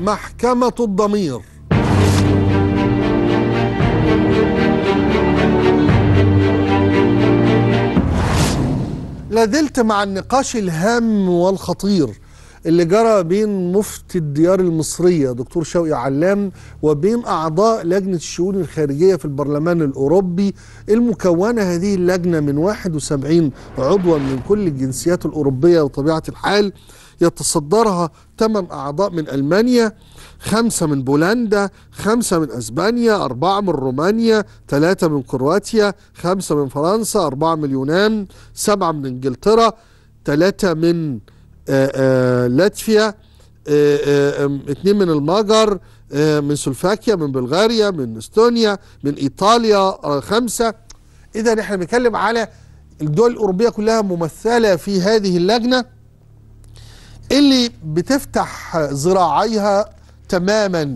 محكمة الضمير لازلت مع النقاش الهام والخطير اللي جرى بين مفتي الديار المصرية دكتور شوقي علام وبين أعضاء لجنة الشؤون الخارجية في البرلمان الأوروبي المكونة هذه اللجنة من 71 عضوا من كل الجنسيات الأوروبية وطبيعة الحال يتصدرها ثمان أعضاء من ألمانيا خمسة من بولندا خمسة من أسبانيا أربعة من رومانيا ثلاثة من كرواتيا خمسة من فرنسا أربعة من اليونان سبعة من إنجلترا ثلاثة من آآ آآ لاتفيا آآ اثنين من المجر من سلوفاكيا من بلغاريا من استونيا من ايطاليا خمسه اذا احنا بنتكلم على الدول الاوروبيه كلها ممثله في هذه اللجنه اللي بتفتح ذراعيها تماما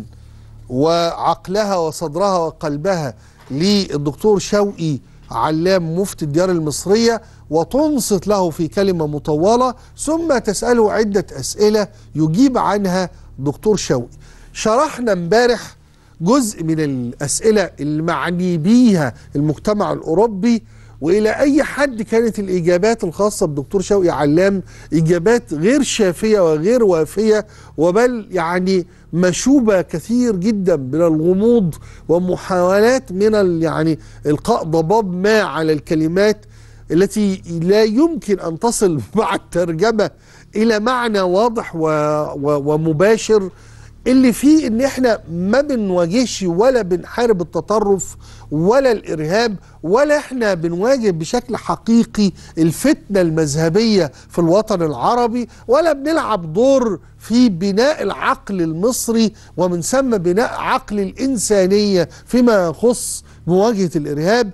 وعقلها وصدرها وقلبها للدكتور شوقي علام مفتي الديار المصرية وتنصت له في كلمة مطولة ثم تسأله عدة أسئلة يجيب عنها دكتور شوقي شرحنا امبارح جزء من الأسئلة المعني بيها المجتمع الأوروبي والى اي حد كانت الاجابات الخاصه بدكتور شوقي علام اجابات غير شافيه وغير وافيه وبل يعني مشوبه كثير جدا من الغموض ومحاولات من يعني القاء ضباب ما على الكلمات التي لا يمكن ان تصل مع الترجمه الى معنى واضح و و ومباشر اللي فيه ان احنا ما بنواجهش ولا بنحارب التطرف ولا الارهاب ولا احنا بنواجه بشكل حقيقي الفتنه المذهبيه في الوطن العربي ولا بنلعب دور في بناء العقل المصري ومن ثم بناء عقل الانسانيه فيما يخص مواجهه الارهاب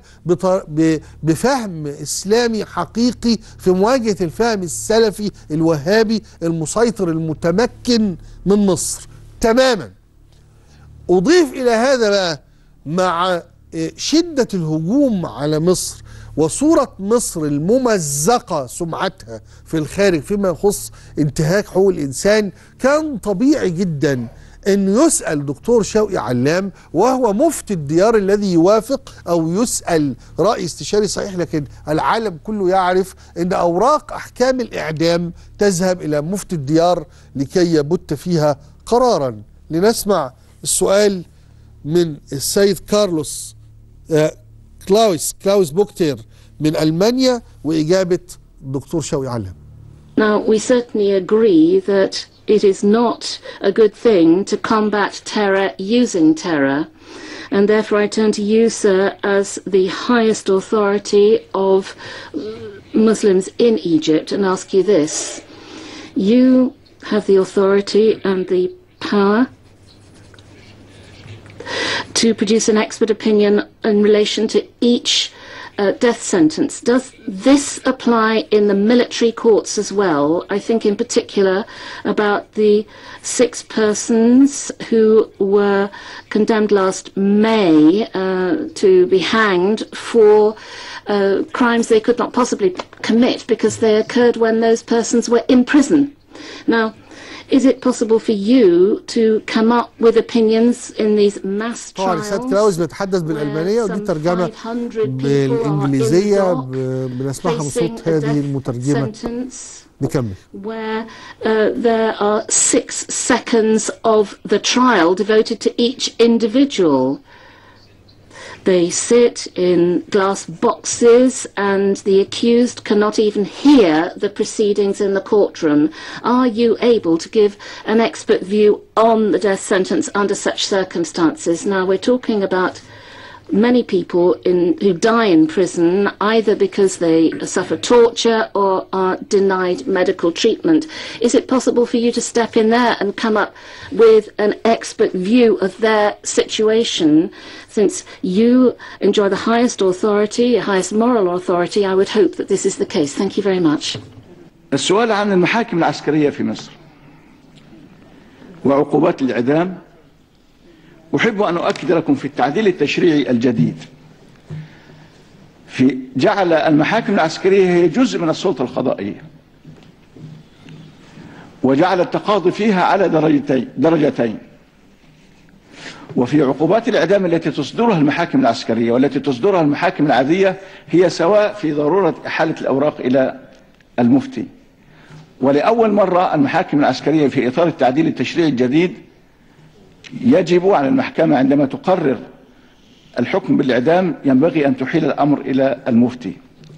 بفهم اسلامي حقيقي في مواجهه الفهم السلفي الوهابي المسيطر المتمكن من مصر تماما أضيف إلى هذا بقى مع شدة الهجوم على مصر وصورة مصر الممزقة سمعتها في الخارج فيما يخص انتهاك حقوق الإنسان كان طبيعي جدا أن يسأل دكتور شوقي علام وهو مفتي الديار الذي يوافق أو يسأل رأي استشاري صحيح لكن العالم كله يعرف أن أوراق أحكام الإعدام تذهب إلى مفتي الديار لكي يبت فيها قرارا لنسمع السؤال من السيد كارلوس آه كلاوس كلاوس بوكتير من ألمانيا وإجابة الدكتور شوقي علام Now, we certainly agree that it is not a good thing to combat terror using terror. And therefore, I turn to you, sir, as the highest authority of Muslims in Egypt and ask you this. You have the authority and the power to produce an expert opinion in relation to each uh, death sentence. Does this apply in the military courts as well? I think in particular about the six persons who were condemned last May uh, to be hanged for uh, crimes they could not possibly commit because they occurred when those persons were in prison. Now, is it possible for you to come up with opinions in these mass طبعا trials? السيد كلاوس بيتحدث بالألمانية ودي ترجمة بالإنجليزية ب- بنسمعها من صوت هذه المترجمة نكمل where uh, there are six seconds of the trial devoted to each individual. They sit in glass boxes and the accused cannot even hear the proceedings in the courtroom. Are you able to give an expert view on the death sentence under such circumstances? Now, we're talking about many people in, who die in prison either because they suffer torture or are denied medical treatment. Is it possible for you to step in there and come up with an expert view of their situation? Since you enjoy the highest authority, highest moral authority, I would hope that this is the case. Thank you very much. السؤال عن المحاكم العسكرية في مصر وعقوبات الإعدام أحب أن أؤكد لكم في التعديل التشريعي الجديد في جعل المحاكم العسكرية هي جزء من السلطة القضائية وجعل التقاضي فيها على درجتين درجتين وفي عقوبات الإعدام التي تصدرها المحاكم العسكرية والتي تصدرها المحاكم العادية هي سواء في ضرورة إحالة الأوراق إلى المفتي ولأول مرة المحاكم العسكرية في إطار التعديل التشريعي الجديد يجب على المحكمة عندما تقرر الحكم بالإعدام ينبغي أن تحيل الأمر إلى المفتي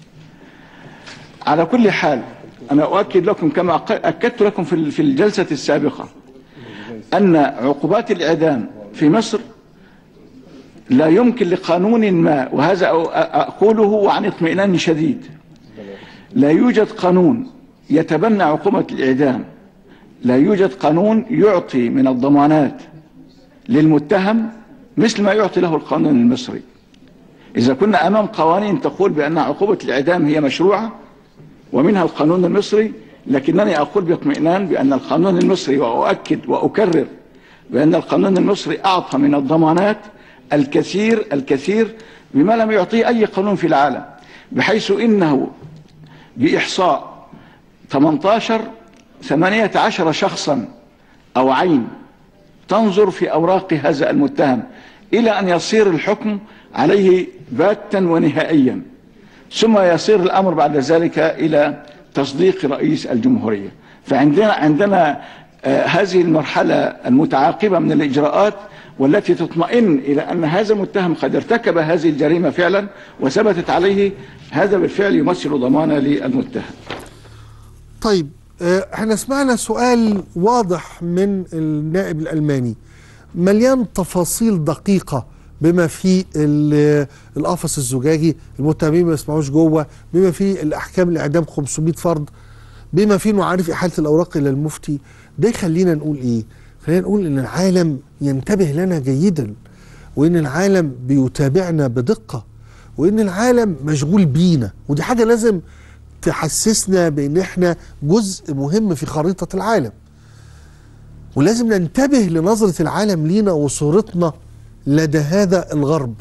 على كل حال أنا أؤكد لكم كما أكدت لكم في الجلسة السابقة أن عقوبات الإعدام في مصر لا يمكن لقانون ما وهذا أقوله عن اطمئنان شديد لا يوجد قانون يتبنى عقوبة الإعدام لا يوجد قانون يعطي من الضمانات للمتهم مثل ما يعطي له القانون المصري إذا كنا أمام قوانين تقول بأن عقوبة الإعدام هي مشروعة ومنها القانون المصري لكنني أقول باطمئنان بأن القانون المصري وأؤكد وأكرر بأن القانون المصري أعطى من الضمانات الكثير الكثير بما لم يعطيه أي قانون في العالم بحيث إنه بإحصاء 18 18 شخصا أو عين تنظر في أوراق هذا المتهم إلى أن يصير الحكم عليه باتا ونهائيا ثم يصير الأمر بعد ذلك إلى تصديق رئيس الجمهورية فعندنا عندنا آه هذه المرحلة المتعاقبة من الإجراءات والتي تطمئن إلى أن هذا المتهم قد ارتكب هذه الجريمة فعلا وثبتت عليه هذا بالفعل يمثل ضمانة للمتهم طيب احنا سمعنا سؤال واضح من النائب الألماني مليان تفاصيل دقيقة بما في القفص الزجاجي المتهمين ما يسمعوش جوه بما في الاحكام الاعدام 500 فرد بما في انه عارف احاله الاوراق الى المفتي ده يخلينا نقول ايه خلينا نقول ان العالم ينتبه لنا جيدا وان العالم بيتابعنا بدقه وان العالم مشغول بينا ودي حاجه لازم تحسسنا بان احنا جزء مهم في خريطه العالم ولازم ننتبه لنظره العالم لينا وصورتنا لدى هذا الغرب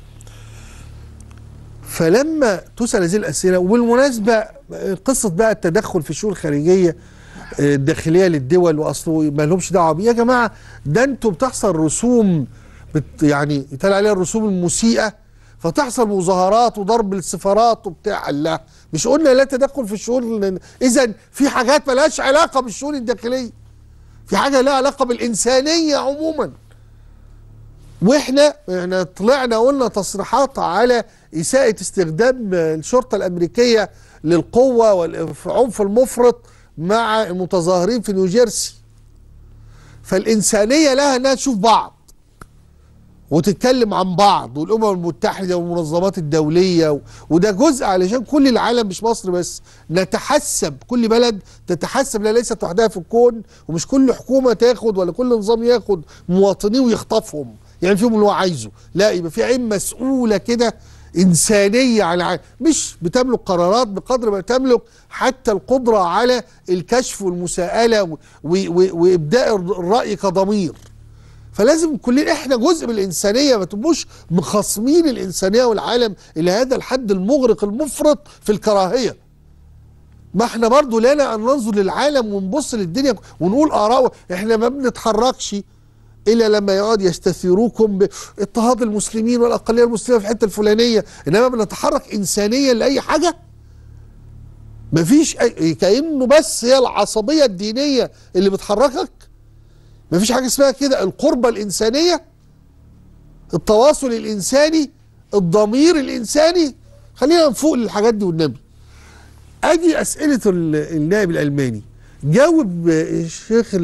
فلما تسأل هذه الأسئلة وبالمناسبة قصة بقى التدخل في الشؤون الخارجية الداخلية للدول وأصله ما لهمش دعوة بيه يا جماعة ده انتوا بتحصل رسوم بت يعني يتقال عليها الرسوم المسيئة فتحصل مظاهرات وضرب السفارات وبتاع الله مش قلنا لا تدخل في الشؤون إذا في حاجات ملهاش علاقة بالشؤون الداخلية في حاجة لها علاقة بالإنسانية عموماً واحنا احنا طلعنا قلنا تصريحات على اساءة استخدام الشرطة الامريكية للقوة والعنف المفرط مع المتظاهرين في نيوجيرسي فالانسانية لها انها تشوف بعض وتتكلم عن بعض والامم المتحدة والمنظمات الدولية وده جزء علشان كل العالم مش مصر بس نتحسب كل بلد تتحسب لا ليست وحدها في الكون ومش كل حكومة تاخد ولا كل نظام ياخد مواطنيه ويخطفهم يعني فيهم اللي هو عايزه لا يبقى في عين مسؤولة كده إنسانية على العالم مش بتملك قرارات بقدر ما تملك حتى القدرة على الكشف والمساءلة وإبداء الرأي كضمير فلازم كلنا احنا جزء من الإنسانية ما تبقوش مخاصمين الإنسانية والعالم إلى هذا الحد المغرق المفرط في الكراهية ما احنا برضو لنا أن ننظر للعالم ونبص للدنيا ونقول آراء احنا ما بنتحركش الا لما يقعد يستثيروكم باضطهاد المسلمين والاقليه المسلمه في الحته الفلانيه انما بنتحرك انسانيا لاي حاجه مفيش أي كانه بس هي العصبيه الدينيه اللي بتحركك مفيش حاجه اسمها كده القربه الانسانيه التواصل الانساني الضمير الانساني خلينا نفوق للحاجات دي والنبي ادي اسئله النائب الالماني جاوب الشيخ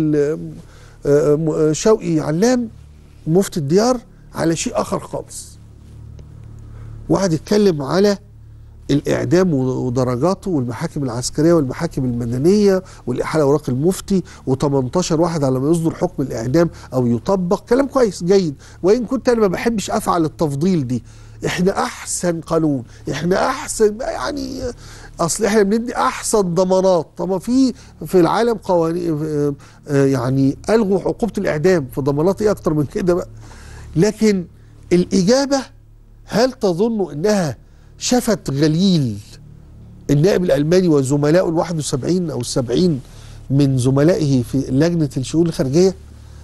شوقي علام مفتي الديار على شيء اخر خالص وقعد يتكلم على الاعدام ودرجاته والمحاكم العسكريه والمحاكم المدنيه والاحاله اوراق المفتي و18 واحد على ما يصدر حكم الاعدام او يطبق كلام كويس جيد وان كنت انا ما بحبش افعل التفضيل دي احنا احسن قانون احنا احسن يعني اصل احنا بندي احسن ضمانات طب في في العالم قوانين يعني الغوا عقوبه الاعدام في ضمانات ايه اكتر من كده بقى لكن الاجابه هل تظن انها شفت غليل النائب الالماني وزملائه ال 71 او ال 70 من زملائه في لجنة الشؤون الخارجية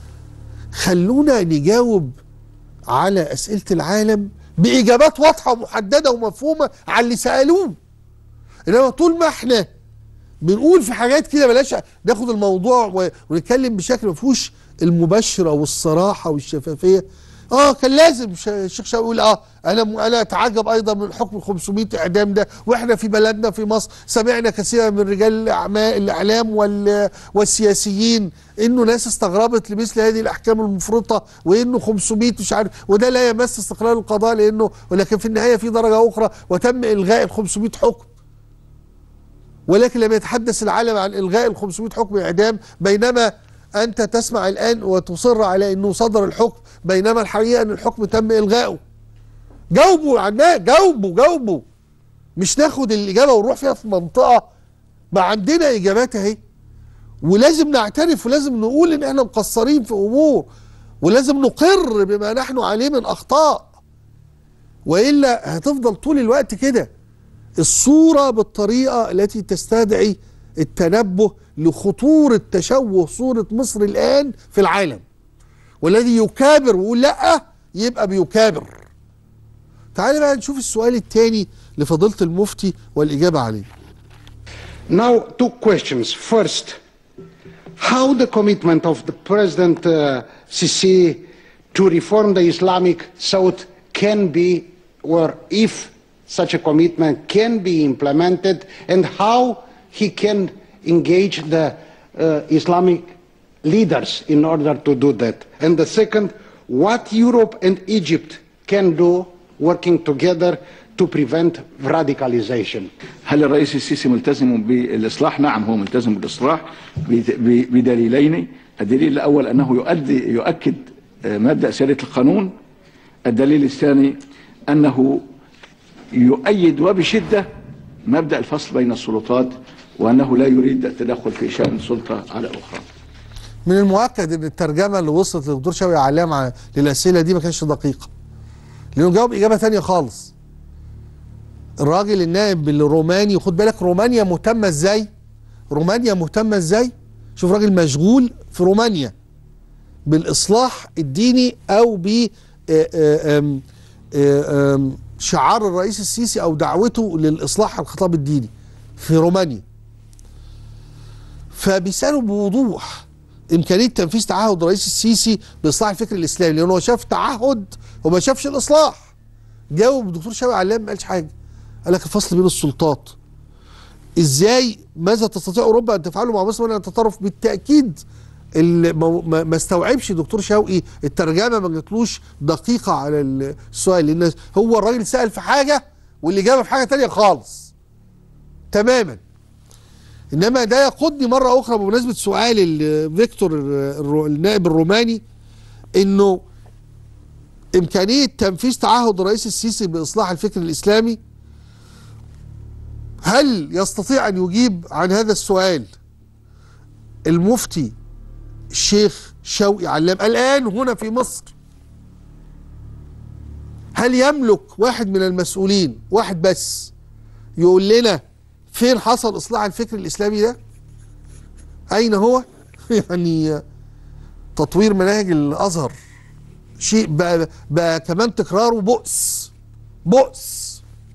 خلونا نجاوب على أسئلة العالم بإجابات واضحة ومحددة ومفهومة على اللي سألوه إنما طول ما إحنا بنقول في حاجات كده بلاش ناخد الموضوع و- ونتكلم بشكل ما فيهوش المباشره والصراحه والشفافيه اه كان لازم ش- الشيخ شاوي يقول اه انا م- انا اتعجب ايضا من حكم 500 اعدام ده واحنا في بلدنا في مصر سمعنا كثيرا من رجال الاعمال الاعلام وال والسياسيين انه ناس استغربت لمثل هذه الاحكام المفرطه وانه 500 مش عارف وده لا يمس استقلال القضاء لانه ولكن في النهايه في درجه اخرى وتم الغاء ال 500 حكم ولكن لم يتحدث العالم عن الغاء ال 500 حكم اعدام بينما انت تسمع الان وتصر على انه صدر الحكم بينما الحقيقه ان الحكم تم الغائه جاوبوا عنها جاوبوا جاوبوا مش ناخد الاجابه ونروح فيها في منطقه ما عندنا اجابات اهي ولازم نعترف ولازم نقول ان احنا مقصرين في امور ولازم نقر بما نحن عليه من اخطاء والا هتفضل طول الوقت كده الصورة بالطريقة التي تستدعي التنبه لخطورة تشوه صورة مصر الآن في العالم والذي يكابر ويقول لأ يبقى بيكابر تعالى بقى نشوف السؤال الثاني لفضيلة المفتي والإجابة عليه Now, two questions. First, how the commitment of the President uh, Sisi to reform the Islamic South can be, or if such a commitment can be implemented, and how he can engage the uh, Islamic leaders in order to do that. And the second, what Europe and Egypt can do working together to prevent radicalization. هل الرئيس السيسي ملتزم بالاصلاح؟ نعم هو ملتزم بالاصلاح بد- ب- بدليلين، الدليل الاول انه يؤدي يؤكد آه، مبدا سياده القانون، الدليل الثاني انه يؤيد وبشده مبدا الفصل بين السلطات وانه لا يريد التدخل في شان سلطه على اخرى. من المؤكد ان الترجمة اللي وصلت للدكتور شوقي علام ع- للأسئلة دي ما كانش دقيقة لأنه جاوب إجابة تانية خالص الراجل النائب الروماني خد بالك رومانيا مهتمة ازاي رومانيا مهتمة ازاي شوف راجل مشغول في رومانيا بالإصلاح الديني أو ب آه، آه، آم، آه، آم، شعار الرئيس السيسي أو دعوته للإصلاح الخطاب الديني في رومانيا فبيسألوا بوضوح إمكانية تنفيذ تعهد الرئيس السيسي بإصلاح الفكر الإسلامي لأنه هو شاف تعهد وما شافش الإصلاح جاوب الدكتور شوقي علام ما قالش حاجة قال لك الفصل بين السلطات ازاي ماذا تستطيع اوروبا ان تفعله مع مصر من التطرف بالتاكيد اللي ما- ما ما استوعبش دكتور شوقي الترجمه ما جاتلوش دقيقه على السؤال لان هو الراجل سال في حاجه والاجابه في حاجه تانية خالص تماما انما ده يقودني مره اخرى بمناسبه سؤال ال- فيكتور الر- النائب الروماني انه امكانيه تنفيذ تعهد الرئيس السيسي باصلاح الفكر الاسلامي هل يستطيع ان يجيب عن هذا السؤال المفتي الشيخ شوقي علام الان هنا في مصر هل يملك واحد من المسؤولين واحد بس يقول لنا فين حصل اصلاح الفكر الاسلامي ده اين هو يعني تطوير مناهج الازهر شيء بقى, بقى كمان تكراره بؤس بؤس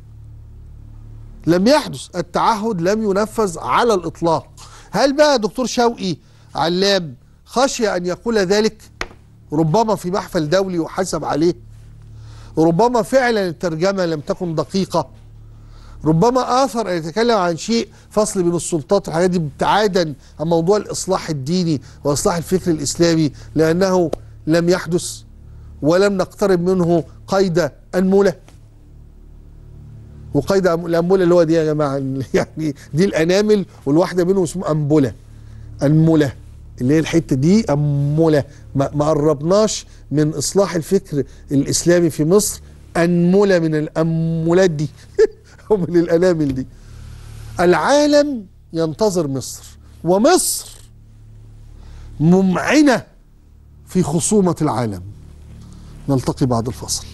لم يحدث التعهد لم ينفذ على الإطلاق هل بقى دكتور شوقي علام خشي أن يقول ذلك ربما في محفل دولي وحسب عليه ربما فعلا الترجمة لم تكن دقيقة ربما آثر أن يتكلم عن شيء فصل بين السلطات الحاجات دي ابتعادا عن موضوع الإصلاح الديني وإصلاح الفكر الإسلامي لأنه لم يحدث ولم نقترب منه قيد أنملة وقيد أم- الأنبولة اللي هو دي يا جماعة يعني دي الأنامل والواحدة منهم اسمها أنبولة أنملة اللي هي الحتة دي أنملة ما, ما قربناش من إصلاح الفكر الإسلامي في مصر أنملة من الأنملات دي أو من الأنامل دي العالم ينتظر مصر ومصر ممعنة في خصومة العالم نلتقي بعد الفصل